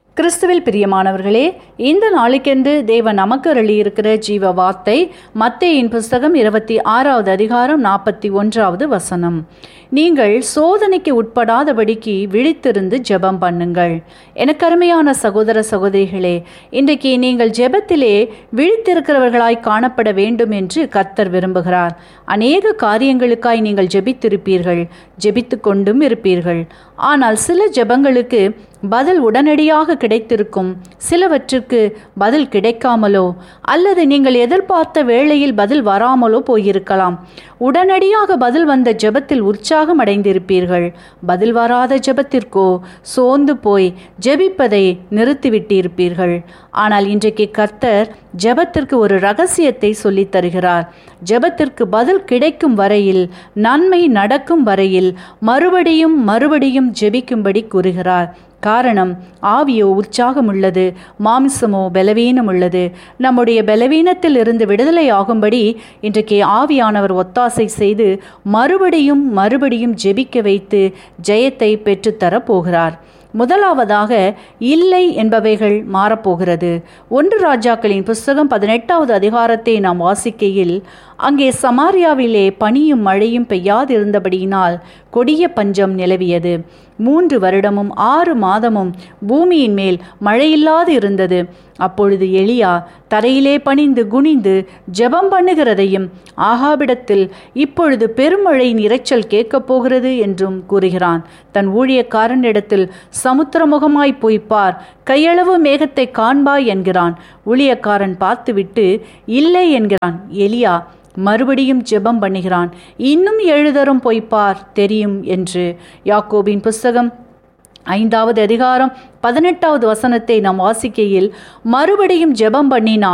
கிறிஸ்துவில் பிரியமானவர்களே இந்த நாளுக்கென்று தேவன் நமக்கு அருளியிருக்கிற ஜீவ வார்த்தை மத்தேயின் புஸ்தகம் இருபத்தி ஆறாவது அதிகாரம் நாற்பத்தி ஒன்றாவது வசனம் நீங்கள் சோதனைக்கு உட்படாதபடிக்கு விழித்திருந்து ஜெபம் பண்ணுங்கள் எனக்கு அருமையான சகோதர சகோதரிகளே இன்றைக்கு நீங்கள் ஜெபத்திலே விழித்திருக்கிறவர்களாய் காணப்பட வேண்டும் என்று கர்த்தர் விரும்புகிறார் அநேக காரியங்களுக்காய் நீங்கள் ஜெபித்திருப்பீர்கள் ஜெபித்து கொண்டும் இருப்பீர்கள் ஆனால் சில ஜெபங்களுக்கு பதில் உடனடியாக கிடைத்திருக்கும் சிலவற்றுக்கு பதில் கிடைக்காமலோ அல்லது நீங்கள் எதிர்பார்த்த வேளையில் பதில் வராமலோ போயிருக்கலாம் உடனடியாக பதில் வந்த ஜெபத்தில் உற்சாகம் அடைந்திருப்பீர்கள் பதில் வராத ஜெபத்திற்கோ சோர்ந்து போய் ஜெபிப்பதை நிறுத்திவிட்டிருப்பீர்கள் ஆனால் இன்றைக்கு கர்த்தர் ஜெபத்திற்கு ஒரு ரகசியத்தை சொல்லித் தருகிறார் ஜெபத்திற்கு பதில் கிடைக்கும் வரையில் நன்மை நடக்கும் வரையில் மறுபடியும் மறுபடியும் ஜெபிக்கும்படி கூறுகிறார் காரணம் ஆவியோ உற்சாகம் உள்ளது மாமிசமோ பலவீனம் உள்ளது நம்முடைய பலவீனத்தில் இருந்து விடுதலை ஆகும்படி இன்றைக்கு ஆவியானவர் ஒத்தாசை செய்து மறுபடியும் மறுபடியும் ஜெபிக்க வைத்து ஜெயத்தை பெற்றுத்தரப் போகிறார் முதலாவதாக இல்லை என்பவைகள் மாறப்போகிறது ஒன்று ராஜாக்களின் புஸ்தகம் பதினெட்டாவது அதிகாரத்தை நாம் வாசிக்கையில் அங்கே சமாரியாவிலே பனியும் மழையும் பெய்யாதிருந்தபடியினால் கொடிய பஞ்சம் நிலவியது மூன்று வருடமும் ஆறு மாதமும் பூமியின் மேல் மழையில்லாது இருந்தது அப்பொழுது எலியா தரையிலே பணிந்து குனிந்து ஜெபம் பண்ணுகிறதையும் ஆகாபிடத்தில் இப்பொழுது பெருமழையின் இரைச்சல் கேட்கப் போகிறது என்றும் கூறுகிறான் தன் ஊழியக்காரனிடத்தில் சமுத்திரமுகமாய் போய்ப்பார் கையளவு மேகத்தை காண்பாய் என்கிறான் ஊழியக்காரன் பார்த்துவிட்டு இல்லை என்கிறான் எலியா மறுபடியும் ஜெபம் பண்ணுகிறான் இன்னும் எழுதரும் பொய்ப்பார் தெரியும் என்று யாக்கோபின் புஸ்தகம் ஐந்தாவது அதிகாரம் பதினெட்டாவது வசனத்தை நாம் வாசிக்கையில் மறுபடியும் ஜெபம் பண்ணினான்